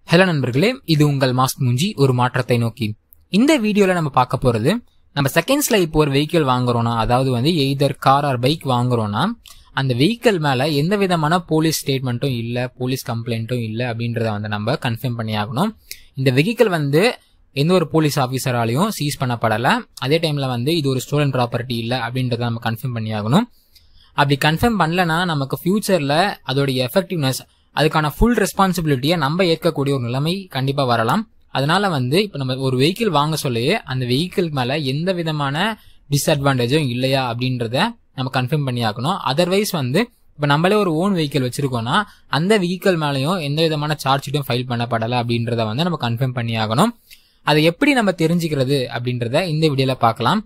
hello நண்பர்களே இது உங்கள் மாஸ்க் மூஞ்சி ஒரு மாற்றத்தை நோக்கி இந்த வீடியோல நம்ம பார்க்க போறது நம்ம செகண்ட்ஸ்ல இப்போ ஒரு வெஹிக்கிள் வாங்குறோம்னா அதாவது வந்து எய்தர் கார் ஆர் பைக் வாங்குறோம்னா அந்த வெஹிக்கிள் மேல எந்த விதமான போலீஸ் ஸ்டேட்மெண்ட்டும் இல்ல போலீஸ் கம்ப்ளைண்ட்டும் இல்ல அப்படின்றத வந்து நம்ம கன்ஃபார்ம் பண்ணி ஆகணும் இந்த வெஹிக்கிள் வந்து எந்த ஒரு போலீஸ் ஆஃபீஸராலையும் சீஸ் பண்ணப்படல அதே டைம்ல வந்து இது ஒரு ஸ்டோலன் ப்ராப்பர்ட்டி இல்ல அப்படின்றத நம்ம கன்ஃபார்ம் பண்ணி ஆகணும் அப்படி கன்ஃபார்ம் பண்ணலனா நமக்கு ஃபியூச்சர்ல அதோடைய எஃபெக்டிவ்னஸ் அதுக்கான ஃபுல் ரெஸ்பான்சிபிலிட்டியை நம்ம ஏற்கக்கூடிய ஒரு நிலைமை கண்டிப்பா வரலாம் அதனால வந்து இப்போ நம்ம ஒரு வெஹிக்கிள் வாங்க சொல்லியே அந்த வெஹிக்கிள் மேல எந்த விதமான டிஸ்அட்வான்டேஜும் இல்லையா அப்படின்றத நம்ம கன்ஃபார்ம் பண்ணி ஆகணும் அதர்வைஸ் வந்து இப்போ நம்மளே ஒரு ஓன் வெஹிக்கிள் வச்சிருக்கோம்னா அந்த வெஹிக்கிள் மேலேயும் எந்த விதமான சார்ஜ் ஷீட்டும் ஃபைல் பண்ணப்படலை அப்படின்றத வந்து நம்ம கன்ஃபார்ம் பண்ணி ஆகணும் அதை எப்படி நம்ம தெரிஞ்சுக்கிறது அப்படின்றத இந்த வீடியோல பார்க்கலாம்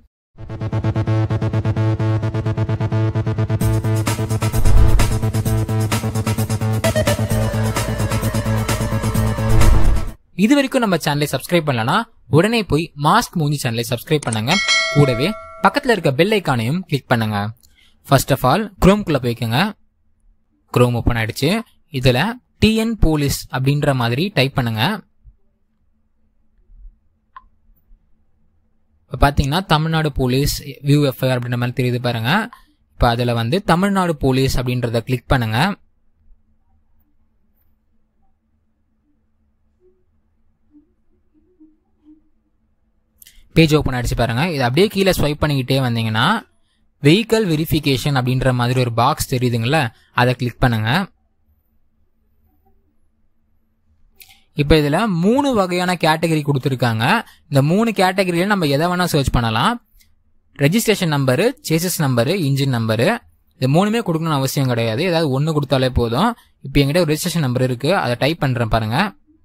இது வரைக்கும் நம்ம சேனலை சப்ஸ்கிரைப் பண்ணலனா உடனே போய் மாஸ்க் மூஞ்சி சேனலை சப்ஸ்கிரைப் பண்ணுங்க கூடவே பக்கத்துல இருக்க பெல் ஐக்கானையும் கிளிக் பண்ணுங்க ஃபர்ஸ்ட் ஆஃப் ஆல் குரோம்குள்ள போய்க்கோங்க குரோம் ஓப்பன் ஆயிடுச்சு இதுல டிஎன் போலீஸ் அப்படின்ற மாதிரி டைப் பண்ணுங்க இப்போ பார்த்தீங்கன்னா தமிழ்நாடு போலீஸ் வியூ எஃப்ஐஆர் அப்படின்ற மாதிரி தெரியுது பாருங்க இப்போ அதில் வந்து தமிழ்நாடு போலீஸ் அப்படின்றத கிளிக் பண்ணுங்க பேஜ் ஓப்பன் ஆயிடுச்சு பாருங்க இது அப்படியே கீழே ஸ்வைப் பண்ணிக்கிட்டே வந்தீங்கன்னா வெஹிக்கல் வெரிஃபிகேஷன் அப்படின்ற மாதிரி ஒரு பாக்ஸ் தெரியுதுங்களா அதை கிளிக் பண்ணுங்க இப்போ இதில் மூணு வகையான கேட்டகரி கொடுத்துருக்காங்க இந்த மூணு கேட்டகரியில நம்ம எதை வேணால் சர்ச் பண்ணலாம் registration number chassis number engine number இது மூணுமே கொடுக்கணும்னு அவசியம் கிடையாது ஏதாவது ஒன்று கொடுத்தாலே போதும் இப்போ என்கிட்ட ஒரு ரெஜிஸ்ட்ரேஷன் நம்பர் இருக்கு அதை டைப் பண்ணுறேன் பாருங்க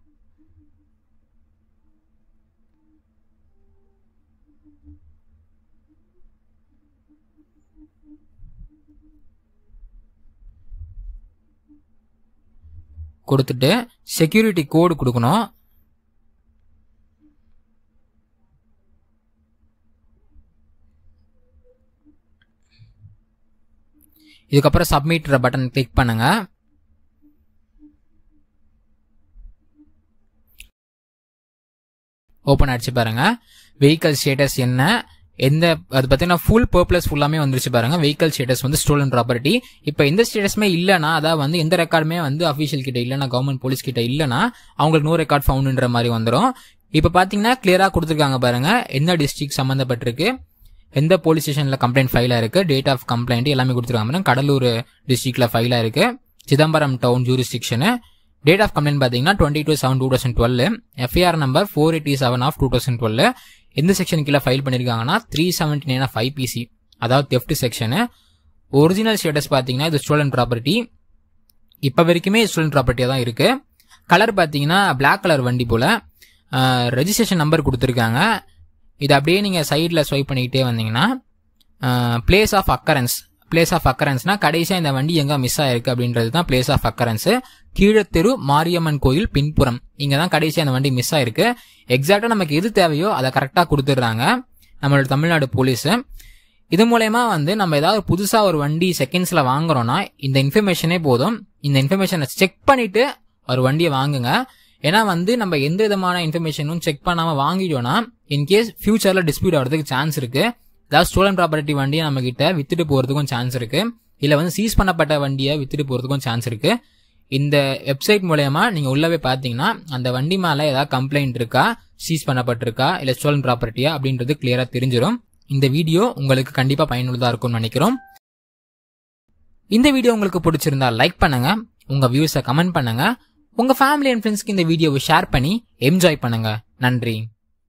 கொடுத்துட்டு செக்யூரிட்டி கோடு கொடுக்கணும் இதுக்கப்புறம் சப்மிட்ற பட்டன் கிளிக் பண்ணுங்க ஓப்பன் ஆயிடுச்சு பாருங்க வெஹிக்கல் ஸ்டேட்டஸ் என்ன எந்த அது பார்த்தீங்கன்னா ஃபுல் பர்ப்ளஸ் ஃபுல்லாமே வந்துருச்சு பாருங்க வெஹிக்கல் ஸ்டேட்டஸ் வந்து ஸ்டோலன் ப்ராப்பர்ட்டி இப்போ எந்த ஸ்டேட்டஸுமே இல்லைனா அதாவது வந்து எந்த ரெக்கார்டுமே வந்து அஃபீஷியல் கிட்ட இல்லைனா கவர்மெண்ட் போலீஸ் கிட்ட இல்லைனா அவங்களுக்கு நோ ரெக்கார்ட் ஃபவுண்டுன்ற மாதிரி வந்துடும் இப்போ பார்த்தீங்கன்னா கிளியராக கொடுத்துருக்காங்க பாருங்க எந்த டிஸ்ட்ரிக்ட் சம்மந்தப்பட்டிருக்கு எந்த போலீஸ் ஸ்டேஷனில் கம்ப்ளைண்ட் ஃபைல் ஆயிருக்கு டேட் ஆஃப் கம்ப்ளைண்ட் எல்லாமே கொடுத்துருக்காங்க பாருங்க கடலூர் டிஸ்ட்ரிக்ட்ல ஃபைல் ஆயிருக்கு Chidambaram town jurisdiction date of complaint பார்த்தீங்கன்னா twenty two seven two thousand twelve FIR number four eighty seven of two thousand twelve எந்த செக்ஷன் கீழே ஃபைல் பண்ணியிருக்காங்கன்னா three seventy nine of IPC அதாவது தெஃப்ட் செக்ஷனு ஒரிஜினல் ஸ்டேட்டஸ் பார்த்தீங்கன்னா இது stolon property இப்போ வரைக்குமே ஸ்டோலன் ப்ராப்பர்ட்டியாக தான் இருக்கு கலர் பார்த்தீங்கன்னா பிளாக் கலர் வண்டி போல ரெஜிஸ்ட்ரேஷன் நம்பர் கொடுத்துருக்காங்க இது அப்படியே நீங்கள் சைடில் ஸ்வைப் பண்ணிக்கிட்டே வந்தீங்கன்னா place of occurrence place of அக்கரன்ஸ்னா கடைசியாக இந்த வண்டி எங்கே மிஸ் ஆயிருக்கு அப்படின்றது தான் பிளேஸ் ஆஃப் அக்கரன்ஸ் கீழத்தெரு மாரியம்மன் கோயில் பின்புறம் இங்கே தான் கடைசியாக அந்த வண்டி மிஸ் ஆயிருக்கு எக்ஸாக்டாக நமக்கு எது தேவையோ அதை கரெக்டாக கொடுத்துட்றாங்க நம்மளோட தமிழ்நாடு போலீஸு இது மூலயமா வந்து நம்ம ஏதாவது புதுசாக ஒரு வண்டி செகண்ட்ஸில் வாங்குறோம்னா இந்த இன்ஃபர்மேஷனே போதும் இந்த இன்ஃபர்மேஷனை செக் பண்ணிட்டு ஒரு வண்டியை வாங்குங்க ஏன்னா வந்து நம்ம எந்த விதமான இன்ஃபர்மேஷனும் செக் பண்ணாமல் வாங்கிட்டோம்னா இன்கேஸ் ஃபியூச்சரில் டிஸ்பியூட் ஆகிறதுக்கு சான்ஸ் இருக்கு ஏதாவது ஸ்டோலன் ப்ராப்பர்ட்டி வண்டியை நம்ம கிட்ட வித்துட்டு போகிறதுக்கும் சான்ஸ் இருக்கு இல்லை வந்து சீஸ் பண்ணப்பட்ட வண்டியை வித்துட்டு போகிறதுக்கும் சான்ஸ் இருக்கு இந்த வெப்சைட் மூலயமா நீங்கள் உள்ளவே பார்த்தீங்கன்னா அந்த வண்டி மேலே ஏதாவது கம்ப்ளைண்ட் இருக்கா சீஸ் பண்ணப்பட்டிருக்கா இல்லை ஸ்டோலன் ப்ராப்பர்ட்டியா அப்படின்றது கிளியராக தெரிஞ்சிடும் இந்த வீடியோ உங்களுக்கு கண்டிப்பாக பயனுள்ளதாக இருக்கும்னு நினைக்கிறோம் இந்த வீடியோ உங்களுக்கு பிடிச்சிருந்தா லைக் பண்ணுங்க உங்க வியூஸை கமெண்ட் பண்ணுங்க உங்க ஃபேமிலி அண்ட் ஃப்ரெண்ட்ஸ்க்கு இந்த வீடியோவை ஷேர் பண்ணி என்ஜாய் பண்ணுங்க நன்றி